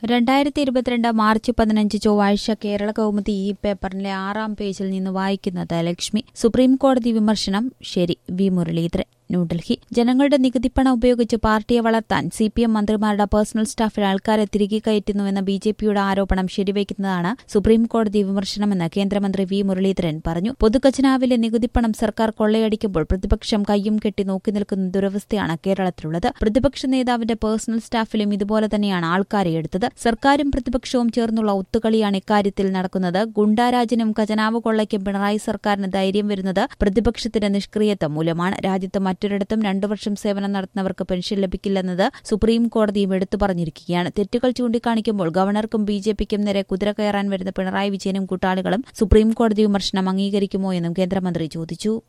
രണ്ടായിരത്തി ഇരുപത്തിരണ്ട് മാർച്ച് പതിനഞ്ച് ചൊവ്വാഴ്ച കേരള കൗമുദി ഈ പേപ്പറിലെ ആറാം പേജിൽ നിന്ന് വായിക്കുന്നത് ലക്ഷ്മി സുപ്രീം കോടതി വിമർശനം ശരി വി മുരളീധരൻ ന്യൂഡൽഹി ജനങ്ങളുടെ നികുതിപ്പണം ഉപയോഗിച്ച് പാർട്ടിയെ വളർത്താൻ സി പി എം മന്ത്രിമാരുടെ പേഴ്സണൽ സ്റ്റാഫിൽ ആൾക്കാരെ തിരികെ കയറ്റുന്നുവെന്ന ബി ജെ പിയുടെ ആരോപണം ശരിവയ്ക്കുന്നതാണ് സുപ്രീം കോടതി വിമർശനമെന്ന് കേന്ദ്രമന്ത്രി വി മുരളീധരൻ പറഞ്ഞു പൊതുഖജനാവിലെ നികുതിപ്പണം സർക്കാർ കൊള്ളയടിക്കുമ്പോൾ പ്രതിപക്ഷം കയ്യും കെട്ടി നോക്കി നിൽക്കുന്ന ദുരവസ്ഥയാണ് കേരളത്തിലുള്ളത് പ്രതിപക്ഷ നേതാവിന്റെ പേഴ്സണൽ സ്റ്റാഫിലും ഇതുപോലെ തന്നെയാണ് ആൾക്കാരെ എടുത്തത് സർക്കാരും പ്രതിപക്ഷവും ചേർന്നുള്ള ഒത്തുകളിയാണ് ഇക്കാര്യത്തിൽ നടക്കുന്നത് ഗുണ്ടാരാജനും ഖജനാവ് കൊള്ളയ്ക്കും പിണറായി സർക്കാരിന് ധൈര്യം വരുന്നത് പ്രതിപക്ഷത്തിന്റെ നിഷ്ക്രിയത്വം മൂലമാണ് രാജ്യത്ത് മറ്റൊരിടത്തും രണ്ടു വർഷം സേവനം നടത്തുന്നവർക്ക് പെൻഷൻ ലഭിക്കില്ലെന്നത് സുപ്രീം കോടതിയും എടുത്തു പറഞ്ഞിരിക്കുകയാണ് തെറ്റുകൾ ചൂണ്ടിക്കാണിക്കുമ്പോൾ ഗവർണർക്കും ബി ജെ പിക്കും നേരെ കുതിര കയറാൻ വരുന്ന പിണറായി വിജയനും കൂട്ടാളികളും സുപ്രീം കോടതി വിമർശനം അംഗീകരിക്കുമോ എന്നും കേന്ദ്രമന്ത്രി ചോദിച്ചു